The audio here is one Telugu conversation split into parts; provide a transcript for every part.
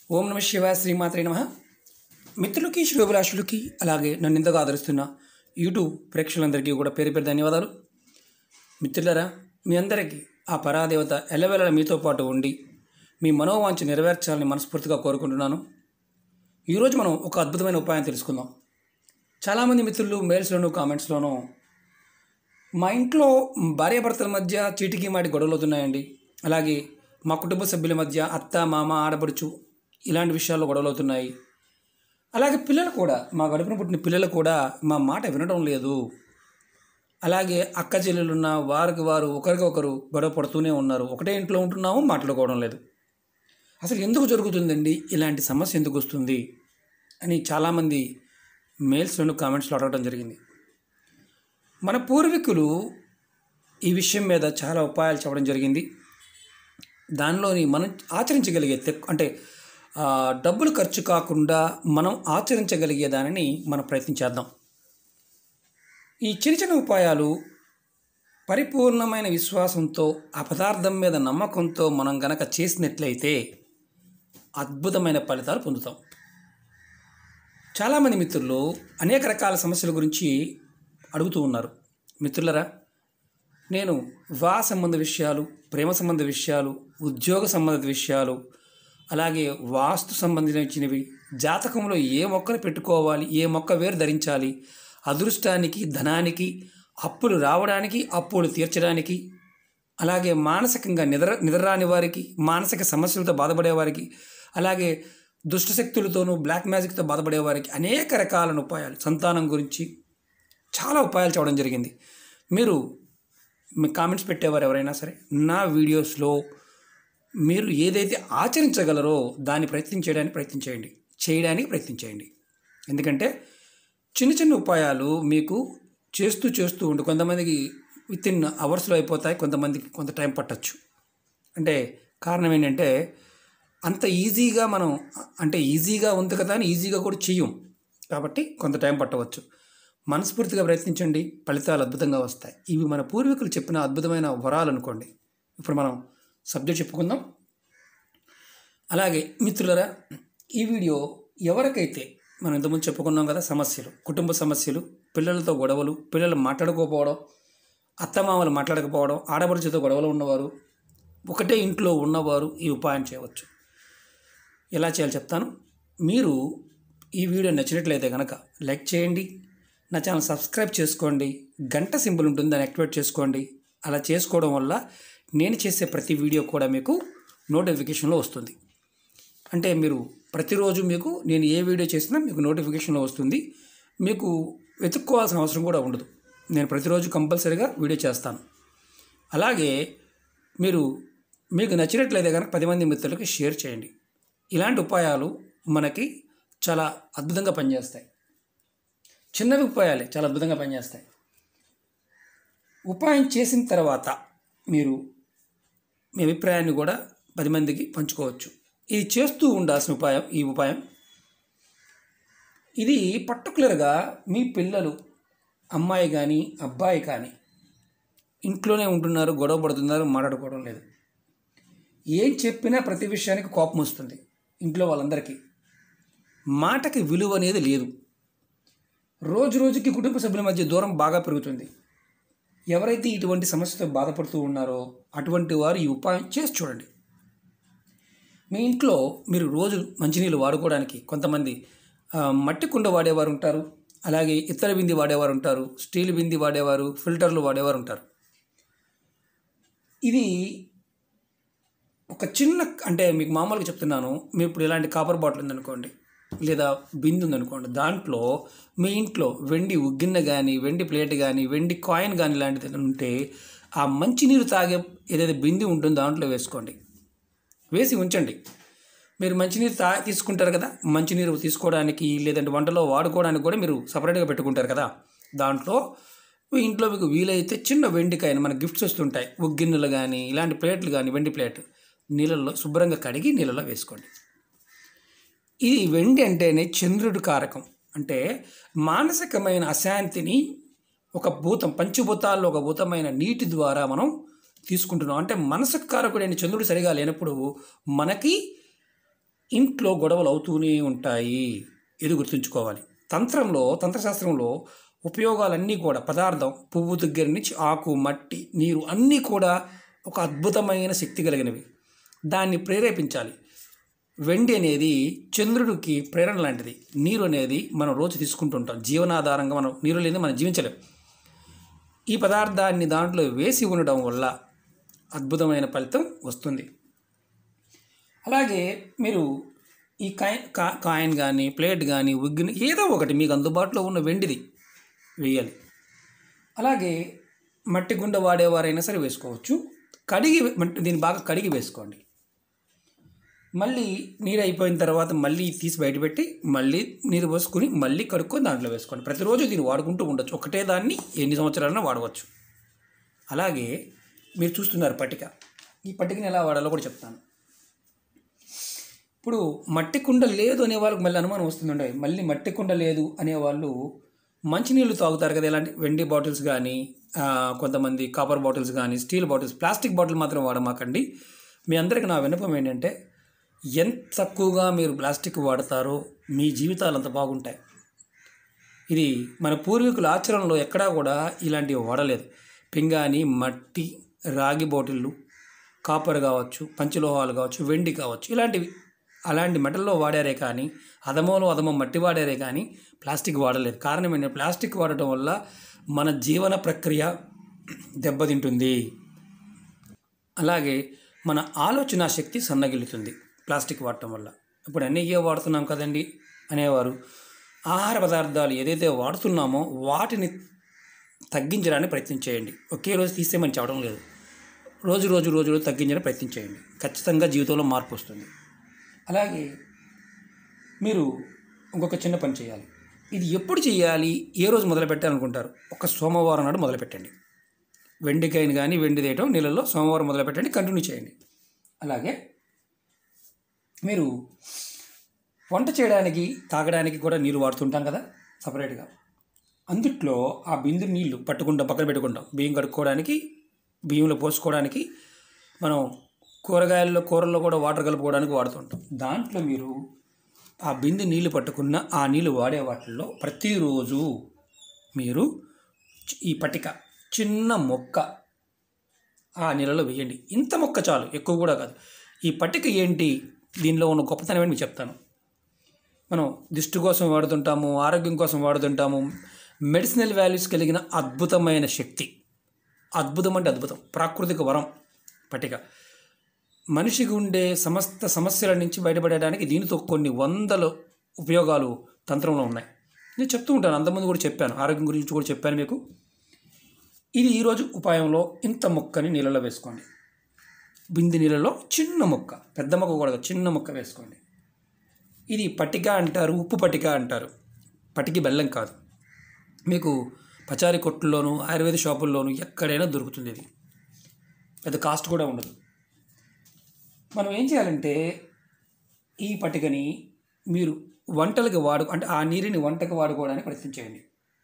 ఓం నమ శివాయ శ్రీమాత్రే నమ మిత్రులకి శ్రేభిలాషులకి అలాగే నన్ను ఇంతగా ఆదరిస్తున్న యూట్యూబ్ ప్రేక్షకులందరికీ కూడా పేరు పేరు ధన్యవాదాలు మిత్రులారా మీ అందరికీ ఆ పరాదేవత ఎల్లవేళ మీతో పాటు ఉండి మీ మనోవాంఛ నెరవేర్చాలని మనస్ఫూర్తిగా కోరుకుంటున్నాను ఈరోజు మనం ఒక అద్భుతమైన ఉపాయం తెలుసుకుందాం చాలామంది మిత్రులు మెయిల్స్లోనూ కామెంట్స్లోనూ మా ఇంట్లో భార్యాభర్తల మధ్య చీటికి మాటి గొడవలు అవుతున్నాయండి అలాగే మా కుటుంబ సభ్యుల మధ్య అత్త మామ ఆడపడుచు ఇలాంటి విషయాల్లో గొడవలు అవుతున్నాయి అలాగే పిల్లలు కూడా మా గడుపున పుట్టిన పిల్లలు కూడా మా మాట వినడం లేదు అలాగే అక్క చెల్లెలున్న వారికి వారు ఒకరికొకరు గొడవ పడుతూనే ఉన్నారు ఒకటే ఇంట్లో ఉంటున్నాము మాట్లాడుకోవడం లేదు అసలు ఎందుకు జరుగుతుందండి ఇలాంటి సమస్య ఎందుకు వస్తుంది అని చాలామంది మెయిల్స్లోను కామెంట్స్లో అడగడం జరిగింది మన పూర్వీకులు ఈ విషయం మీద చాలా ఉపాయాలు చెప్పడం జరిగింది దానిలోని మనం ఆచరించగలిగే తెక్- అంటే ఆ, డబ్బులు ఖర్చు కాకుండా మనం ఆచరించగలిగే దానిని మనం ప్రయత్నించేద్దాం ఈ చిన్న చిన్న ఉపాయాలు పరిపూర్ణమైన విశ్వాసంతో ఆ పదార్థం మీద నమ్మకంతో మనం గనక చేసినట్లయితే అద్భుతమైన ఫలితాలు పొందుతాం చాలామంది మిత్రులు అనేక రకాల సమస్యల గురించి అడుగుతూ ఉన్నారు మిత్రులరా నేను వివాహ సంబంధ విషయాలు ప్రేమ సంబంధ విషయాలు ఉద్యోగ సంబంధిత విషయాలు అలాగే వాస్తు సంబంధించినవి జాతకంలో ఏ మొక్కను పెట్టుకోవాలి ఏ మొక్క వేరు ధరించాలి అదృష్టానికి ధనానికి అప్పులు రావడానికి అప్పులు తీర్చడానికి అలాగే మానసికంగా నిద్ర నిద్రరాని వారికి మానసిక సమస్యలతో బాధపడే వారికి అలాగే దుష్ట శక్తులతోనూ బ్లాక్ మ్యాజిక్తో బాధపడే వారికి అనేక రకాల ఉపాయాలు సంతానం గురించి చాలా ఉపాయాలు చెప్పడం జరిగింది మీరు మీ కామెంట్స్ పెట్టేవారు ఎవరైనా సరే నా వీడియోస్లో మీరు ఏదైతే ఆచరించగలరో దాన్ని ప్రయత్నం చేయడానికి ప్రయత్నం చేయండి చేయడానికి ప్రయత్నం చేయండి ఎందుకంటే చిన్న చిన్న ఉపాయాలు మీకు చేస్తూ చేస్తూ ఉండి కొంతమందికి విత్ ఇన్ అవర్స్లో అయిపోతాయి కొంతమందికి కొంత టైం పట్టచ్చు అంటే కారణం ఏంటంటే అంత ఈజీగా మనం అంటే ఈజీగా ఉంది కదా అని ఈజీగా కూడా చెయ్యం కాబట్టి కొంత టైం పట్టవచ్చు మనస్ఫూర్తిగా ప్రయత్నించండి ఫలితాలు అద్భుతంగా వస్తాయి ఇవి మన పూర్వీకులు చెప్పిన అద్భుతమైన వరాలు అనుకోండి ఇప్పుడు మనం సబ్జెక్ట్ చెప్పుకుందాం అలాగే మిత్రులరా ఈ వీడియో ఎవరికైతే మనం ఇంతకుముందు చెప్పుకున్నాం కదా సమస్యలు కుటుంబ సమస్యలు పిల్లలతో గొడవలు పిల్లలు మాట్లాడుకోకపోవడం అత్తమామలు మాట్లాడకపోవడం ఆడపడుచుతో గొడవలు ఉన్నవారు ఒకటే ఇంట్లో ఉన్నవారు ఈ ఉపాయం చేయవచ్చు ఎలా చేయాలో చెప్తాను మీరు ఈ వీడియో నచ్చినట్లయితే కనుక లైక్ చేయండి నా ఛానల్ సబ్స్క్రైబ్ చేసుకోండి గంట సింబల్ ఉంటుంది దాన్ని యాక్టివేట్ చేసుకోండి అలా చేసుకోవడం వల్ల నేను చేసే ప్రతి వీడియో కూడా మీకు నోటిఫికేషన్లో వస్తుంది అంటే మీరు ప్రతిరోజు మీకు నేను ఏ వీడియో చేసినా మీకు నోటిఫికేషన్లో వస్తుంది మీకు వెతుక్కోవాల్సిన అవసరం కూడా ఉండదు నేను ప్రతిరోజు కంపల్సరీగా వీడియో చేస్తాను అలాగే మీరు మీకు నచ్చినట్లయితే కనుక పది మంది మిత్రులకి షేర్ చేయండి ఇలాంటి ఉపాయాలు మనకి చాలా అద్భుతంగా పనిచేస్తాయి చిన్నవి ఉపాయాలే చాలా అద్భుతంగా పనిచేస్తాయి ఉపాయం చేసిన తర్వాత మీరు మీ అభిప్రాయాన్ని కూడా పది మందికి పంచుకోవచ్చు ఇది చేస్తూ ఉండాల్సిన ఉపాయం ఈ ఉపాయం ఇది పర్టికులర్గా మీ పిల్లలు అమ్మాయి కానీ అబ్బాయి కానీ ఇంట్లోనే ఉంటున్నారు గొడవ పడుతున్నారు మాట్లాడుకోవడం లేదు ఏం చెప్పినా ప్రతి విషయానికి కోపం వస్తుంది ఇంట్లో వాళ్ళందరికీ మాటకి విలువ అనేది లేదు రోజు రోజుకి కుటుంబ సభ్యుల మధ్య దూరం బాగా పెరుగుతుంది ఎవరైతే ఇటువంటి సమస్యతో బాధపడుతూ ఉన్నారో అటువంటి వారు ఈ ఉపాయం చేసి చూడండి మీ ఇంట్లో మీరు రోజు మంచినీళ్ళు వాడుకోవడానికి కొంతమంది ఆ, మట్టి కుండ వాడేవారు ఉంటారు అలాగే ఇత్తడి బింది వాడేవారు ఉంటారు స్టీల్ బింది వాడేవారు ఫిల్టర్లు వాడేవారు ఉంటారు ఇది ఒక చిన్న అంటే మీకు మామూలుగా చెప్తున్నాను మీ ఇప్పుడు ఇలాంటి కాపర్ బాటిల్ ఉందనుకోండి లేదా బిందు ఉందనుకోండి దాంట్లో మీ ఇంట్లో వెండి ఉగ్గిన్నె కానీ వెండి ప్లేట్ కానీ వెండి కాయిన్ కానీ ఇలాంటిది ఏదైనా ఉంటే ఆ మంచినీరు తాగే ఏదైతే బింది ఉంటుందో దాంట్లో వేసుకోండి వేసి ఉంచండి మీరు మంచినీరు తా తీసుకుంటారు కదా మంచినీరు తీసుకోవడానికి లేదంటే వంటలో వాడుకోవడానికి కూడా మీరు సపరేట్గా పెట్టుకుంటారు కదా దాంట్లో మీ ఇంట్లో మీకు వీలైతే చిన్న వెండికాయని మన గిఫ్ట్స్ వస్తుంటాయి ఉగ్గిన్నెలు కానీ ఇలాంటి ప్లేట్లు కానీ వెండి ప్లేట్ నీళ్ళల్లో శుభ్రంగా కడిగి నీళ్ళలో వేసుకోండి ఇది వెండి అంటేనే చంద్రుడి కారకం అంటే మానసికమైన అశాంతిని ఒక భూతం పంచభూతాల్లో ఒక భూతమైన నీటి ద్వారా మనం తీసుకుంటున్నాం అంటే మనసుకు కారకుడైన చంద్రుడు సరిగా లేనప్పుడు మనకి ఇంట్లో గొడవలు అవుతూనే ఉంటాయి ఇది గుర్తుంచుకోవాలి తంత్రంలో తంత్రశాస్త్రంలో ఉపయోగాలన్నీ కూడా పదార్థం పువ్వు దగ్గర నుంచి ఆకు మట్టి నీరు అన్నీ కూడా ఒక అద్భుతమైన శక్తి కలిగినవి దాన్ని ప్రేరేపించాలి వెండి అనేది చంద్రుడికి ప్రేరణ లాంటిది నీరు అనేది మనం రోజు తీసుకుంటుంటాం జీవనాధారంగా మనం నీరు లేని మనం జీవించలేం ఈ పదార్థాన్ని దాంట్లో వేసి ఉండడం వల్ల అద్భుతమైన ఫలితం వస్తుంది అలాగే మీరు ఈ కాయిన్ కా కాయిన్ కానీ ప్లేట్ కానీ ఉగ్గిని ఏదో ఒకటి మీకు అందుబాటులో ఉన్న వెండిది వేయాలి అలాగే మట్టి గుండ వాడేవారైనా సరే వేసుకోవచ్చు కడిగి మట్టి- దీన్ని బాగా కడిగి వేసుకోండి మళ్ళీ నీరు అయిపోయిన తర్వాత మళ్ళీ తీసి బయటపెట్టి మళ్ళీ నీరు పోసుకుని మళ్ళీ కడుక్కొని దాంట్లో వేసుకోండి ప్రతిరోజు దీన్ని వాడుకుంటూ ఉండొచ్చు ఒకటే దాన్ని ఎన్ని సంవత్సరాలైనా వాడవచ్చు అలాగే మీరు చూస్తున్నారు పట్టిక ఈ పట్టికని ఎలా వాడాలో కూడా చెప్తాను ఇప్పుడు మట్టి కుండ లేదు అనే వాళ్ళకి మళ్ళీ అనుమానం వస్తుందండి మళ్ళీ మట్టి కుండ లేదు అనేవాళ్ళు మంచినీళ్ళు తాగుతారు కదా ఇలాంటి వెండి బాటిల్స్ కానీ ఆ, కొంతమంది కాపర్ బాటిల్స్ కానీ స్టీల్ బాటిల్స్ ప్లాస్టిక్ బాటిల్ మాత్రం వాడమాకండి మీ అందరికి నా విన్నపం ఏంటంటే ఎంత తక్కువగా మీరు ప్లాస్టిక్ వాడతారో మీ జీవితాలు అంత బాగుంటాయి ఇది మన పూర్వీకుల ఆచరణలో ఎక్కడా కూడా ఇలాంటివి వాడలేదు పింగాణి మట్టి రాగి బాటిళ్ళు కాపర్ కావచ్చు పంచలోహాలు కావచ్చు వెండి కావచ్చు ఇలాంటివి అలాంటి మెటల్లో వాడారే కానీ అదమోలో అదమో మట్టి వాడారే కానీ ప్లాస్టిక్ వాడలేదు కారణం ఏంటంటే ప్లాస్టిక్ వాడటం వల్ల మన జీవన ప్రక్రియ దెబ్బతింటుంది అలాగే మన ఆలోచన శక్తి సన్నగిల్లుతుంది ప్లాస్టిక్ వాడటం వల్ల ఇప్పుడు అన్నీ ఏ వాడుతున్నాం కదండి అనేవారు ఆహార పదార్థాలు ఏదైతే వాడుతున్నామో వాటిని తగ్గించడానికి ప్రయత్నం చేయండి ఒకే రోజు తీసేమని చెప్పడం లేదు రోజు రోజు రోజు రోజు తగ్గించడానికి ప్రయత్నం చేయండి ఖచ్చితంగా జీవితంలో మార్పు వస్తుంది అలాగే మీరు ఇంకొక చిన్న పని చేయాలి ఇది ఎప్పుడు చేయాలి ఏ రోజు మొదలు పెట్టాలనుకుంటారు ఒక సోమవారం నాడు మొదలు పెట్టండి వెండికాయని కానీ వెండి తీయటం నీళ్ళల్లో సోమవారం మొదలు పెట్టండి కంటిన్యూ చేయండి అలాగే మీరు వంట చేయడానికి తాగడానికి కూడా నీరు వాడుతుంటాం కదా సపరేట్గా అందుట్లో ఆ బిందు నీళ్లు పట్టుకుంటాం పక్కన పెట్టుకుంటాం బియ్యం కడుక్కోవడానికి బియ్యంలో పోసుకోవడానికి మనం కూరగాయల్లో కూరల్లో కూడా వాటర్ కలుపుకోవడానికి వాడుతుంటాం దాంట్లో మీరు ఆ బిందె నీళ్లు పట్టుకున్న ఆ నీళ్లు వాడే వాటిల్లో ప్రతిరోజు మీరు చి- ఈ పట్టిక చిన్న మొక్క ఆ నీళ్ళలో వేయండి ఇంత మొక్క చాలు ఎక్కువ కూడా కాదు ఈ పట్టిక ఏంటి దీనిలో ఉన్న గొప్పతనం ఏంటి మీకు చెప్తాను మనం దిష్టి కోసం వాడుతుంటాము ఆరోగ్యం కోసం వాడుతుంటాము మెడిసినల్ వాల్యూస్ కలిగిన అద్భుతమైన శక్తి అద్భుతం అంటే అద్భుతం ప్రాకృతిక వరం పట్టిక మనిషికి ఉండే సమస్త సమస్యల నుంచి బయటపడడానికి దీనితో కొన్ని వందల ఉపయోగాలు తంత్రంలో ఉన్నాయి నేను చెప్తూ ఉంటాను అంతకుముందు కూడా చెప్పాను ఆరోగ్యం గురించి కూడా చెప్పాను మీకు ఇది ఈరోజు ఉపాయంలో ఇంత మొక్కని నీళ్ళలో వేసుకోండి బింది నీళ్ళలో చిన్న మొక్క పెద్ద మొక్క కూడా కాదు, చిన్న మొక్క వేసుకోండి ఇది పట్టిక అంటారు ఉప్పు పట్టిక అంటారు పట్టికి బెల్లం కాదు మీకు పచారీ కొట్టుల్లోనూ ఆయుర్వేద షాపుల్లోనూ ఎక్కడైనా దొరుకుతుంది ఇది పెద్ద కాస్ట్ కూడా ఉండదు మనం ఏం చేయాలంటే ఈ పట్టికని మీరు వంటలకు వాడు అంటే ఆ నీరుని వంటకు వాడుకోవడానికి ప్రయత్నం చేయండి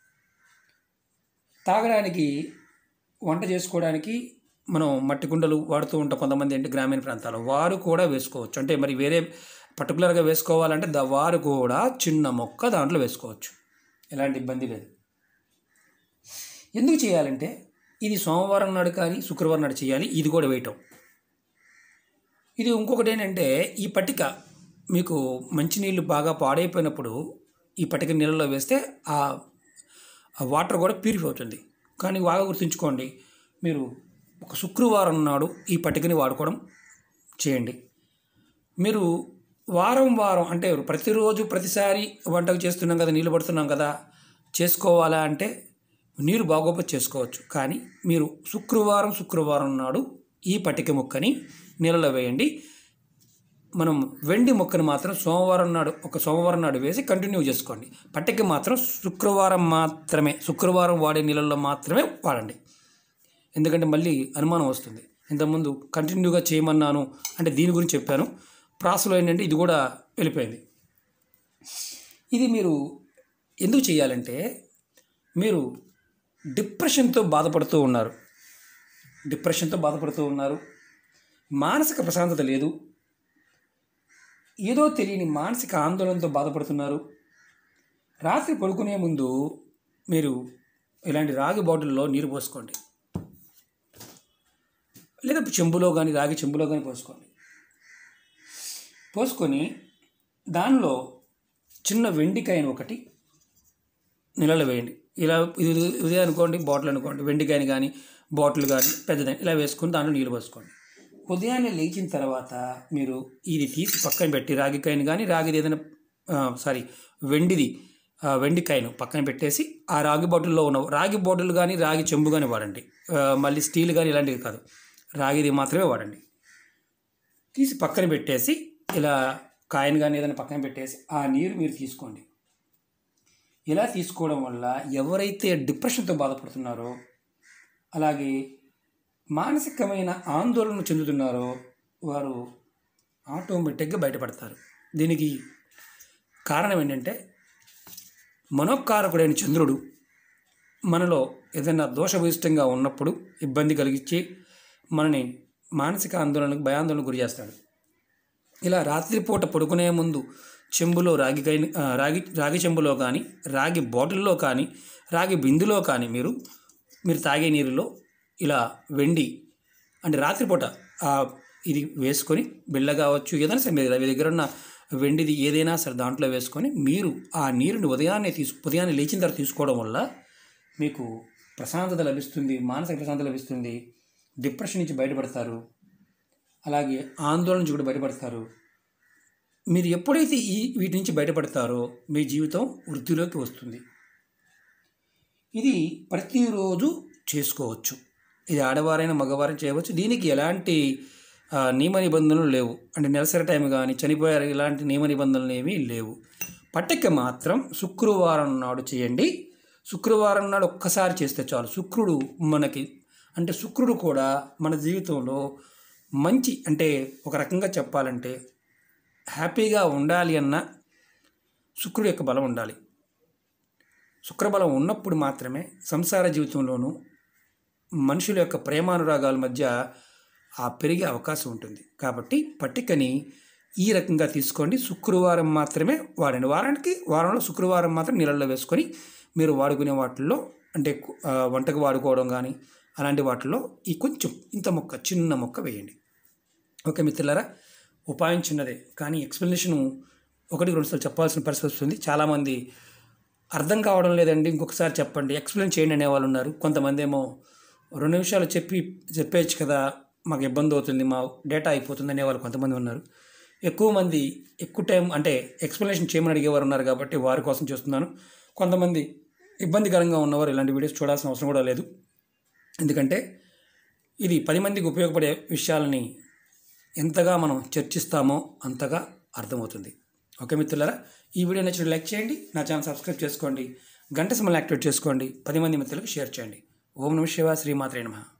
తాగడానికి వంట చేసుకోవడానికి మనం మట్టి కుండలు వాడుతూ ఉంటాం కొంతమంది అంటే గ్రామీణ ప్రాంతాల్లో వారు కూడా వేసుకోవచ్చు అంటే మరి వేరే పర్టికులర్గా వేసుకోవాలంటే ద వారు కూడా చిన్న మొక్క దాంట్లో వేసుకోవచ్చు ఎలాంటి ఇబ్బంది లేదు ఎందుకు చేయాలంటే ఇది సోమవారం నాడు కానీ శుక్రవారం నాడు చేయాలి ఇది కూడా వేయటం ఇది ఇంకొకటి ఏంటంటే ఈ పట్టిక మీకు మంచినీళ్ళు బాగా పాడైపోయినప్పుడు ఈ పట్టిక నీళ్ళలో వేస్తే ఆ ఆ వాటర్ కూడా ప్యూరిఫై అవుతుంది కానీ బాగా గుర్తుంచుకోండి మీరు ఒక శుక్రవారం నాడు ఈ పట్టికని వాడుకోవడం చేయండి మీరు వారం వారం అంటే ప్రతిరోజు ప్రతిసారి వంటకు చేస్తున్నాం కదా నీళ్ళు పడుతున్నాం కదా చేసుకోవాలా అంటే నీరు బాగోపోతే చేసుకోవచ్చు కానీ మీరు శుక్రవారం శుక్రవారం నాడు ఈ పట్టిక ముక్కని నీళ్ళలో వేయండి మనం వెండి మొక్కను మాత్రం సోమవారం నాడు ఒక సోమవారం నాడు వేసి కంటిన్యూ చేసుకోండి పట్టిక మాత్రం శుక్రవారం మాత్రమే శుక్రవారం వాడే నీళ్ళల్లో మాత్రమే వాడండి ఎందుకంటే మళ్ళీ అనుమానం వస్తుంది ఇంతకుముందు కంటిన్యూగా చేయమన్నాను అంటే దీని గురించి చెప్పాను ప్రాసలో ఏంటంటే ఇది కూడా వెళ్ళిపోయింది ఇది మీరు ఎందుకు చేయాలంటే మీరు డిప్రెషన్తో బాధపడుతూ ఉన్నారు డిప్రెషన్తో బాధపడుతూ ఉన్నారు మానసిక ప్రశాంతత లేదు ఏదో తెలియని మానసిక ఆందోళనతో బాధపడుతున్నారు రాత్రి పడుకునే ముందు మీరు ఇలాంటి రాగి బాటిల్లో నీరు పోసుకోండి లేదా చెంబులో కానీ రాగి చెంబులో కానీ పోసుకోండి పోసుకొని దానిలో చిన్న వెండికాయను ఒకటి నీళ్ళలో వేయండి ఇలా ఇది ఇదే అనుకోండి బాటిల్ అనుకోండి వెండికాయని కానీ బాటిల్ కానీ పెద్దదని ఇలా వేసుకొని దాంట్లో నీళ్ళు పోసుకోండి ఉదయాన్నే లేచిన తర్వాత మీరు ఇది తీసి పక్కన పెట్టి రాగికాయని కానీ రాగిది ఏదైనా సారీ వెండిది ఆ, వెండికాయను పక్కన పెట్టేసి ఆ రాగి బాటిల్లో ఉన్న రాగి బాటిల్ కానీ రాగి చెంబు కానీ వాడండి ఆ, మళ్ళీ స్టీల్ కానీ ఇలాంటివి కాదు రాగిది మాత్రమే వాడండి తీసి పక్కన పెట్టేసి ఇలా కాయను కానీ ఏదైనా పక్కన పెట్టేసి ఆ నీరు మీరు తీసుకోండి ఇలా తీసుకోవడం వల్ల ఎవరైతే డిప్రెషన్తో బాధపడుతున్నారో అలాగే మానసికమైన ఆందోళన చెందుతున్నారో వారు ఆటోమేటిక్గా బయటపడతారు దీనికి కారణం ఏంటంటే మనోకారకుడైన చంద్రుడు మనలో ఏదైనా దోషభూయిష్టంగా ఉన్నప్పుడు ఇబ్బంది కలిగించి మనని మానసిక ఆందోళనకు భయాందోళనకు గురి చేస్తాడు ఇలా రాత్రిపూట పడుకునే ముందు చెంబులో రాగి కై ఆ, రాగి రాగి చెంబులో కానీ రాగి బాటిల్లో కానీ రాగి బిందులో కానీ మీరు మీరు తాగే నీరులో ఇలా వెండి అంటే రాత్రిపూట ఆ ఇది వేసుకొని బిళ్ళ కావచ్చు ఏదైనా సరే మీ మీ దగ్గర ఉన్న వెండిది ఏదైనా సరే దాంట్లో వేసుకొని మీరు ఆ నీరుని ఉదయాన్నే తీసు ఉదయాన్నే లేచిన తర్వాత తీసుకోవడం వల్ల మీకు ప్రశాంతత లభిస్తుంది మానసిక ప్రశాంతత లభిస్తుంది డిప్రెషన్ నుంచి బయటపడతారు అలాగే ఆందోళన నుంచి కూడా బయటపడతారు మీరు ఎప్పుడైతే ఈ వీటి నుంచి బయటపడతారో మీ జీవితం వృద్ధిలోకి వస్తుంది ఇది ప్రతిరోజు చేసుకోవచ్చు ఇది ఆడవారైనా మగవారైనా చేయవచ్చు దీనికి ఎలాంటి ఆ, నియమ నిబంధనలు లేవు అంటే నెలసరి టైం కానీ చనిపోయారు ఇలాంటి నియమ నిబంధనలు ఏమీ లేవు పట్టిక మాత్రం శుక్రవారం నాడు చేయండి శుక్రవారం నాడు ఒక్కసారి చేస్తే చాలు శుక్రుడు మనకి అంటే శుక్రుడు కూడా మన జీవితంలో మంచి అంటే ఒక రకంగా చెప్పాలంటే హ్యాపీగా ఉండాలి అన్న శుక్రుడు యొక్క బలం ఉండాలి శుక్రబలం ఉన్నప్పుడు మాత్రమే సంసార జీవితంలోనూ మనుషుల యొక్క ప్రేమానురాగాల మధ్య ఆ పెరిగే అవకాశం ఉంటుంది కాబట్టి పట్టికని ఈ రకంగా తీసుకోండి శుక్రవారం మాత్రమే వాడండి వారానికి వారంలో శుక్రవారం మాత్రం నీళ్ళల్లో వేసుకొని మీరు వాడుకునే వాటిల్లో అంటే ఆ, వంటకు వాడుకోవడం కానీ అలాంటి వాటిల్లో ఈ కొంచెం ఇంత మొక్క చిన్న మొక్క వేయండి ఓకే మిత్రులారా ఉపాయం చిన్నదే కానీ ఎక్స్ప్లెనేషను ఒకటి రెండు సార్లు చెప్పాల్సిన పరిస్థితి వస్తుంది చాలామంది అర్థం కావడం లేదండి ఇంకొకసారి చెప్పండి ఎక్స్ప్లెయిన్ చేయండి అనేవాళ్ళు ఉన్నారు కొంతమంది ఏమో రెండు నిమిషాలు చెప్పి చెప్పేయచ్చు కదా మాకు ఇబ్బంది అవుతుంది మా డేటా అయిపోతుంది అనేవాళ్ళు కొంతమంది ఉన్నారు ఎక్కువ మంది ఎక్కువ టైం అంటే ఎక్స్ప్లెనేషన్ చేయమని అడిగేవారు ఉన్నారు కాబట్టి వారి కోసం చేస్తున్నాను కొంతమంది ఇబ్బందికరంగా ఉన్నవారు ఇలాంటి వీడియోస్ చూడాల్సిన అవసరం కూడా లేదు ఎందుకంటే ఇది పది మందికి ఉపయోగపడే విషయాలని ఎంతగా మనం చర్చిస్తామో అంతగా అర్థమవుతుంది ఓకే మిత్రులారా ఈ వీడియో నచ్చిన లైక్ చేయండి నా ఛానల్ సబ్స్క్రైబ్ చేసుకోండి గంట సమయం యాక్టివేట్ చేసుకోండి పది మంది మిత్రులకు షేర్ చేయండి ఓం నమ శివ శ్రీమాత్రే నమః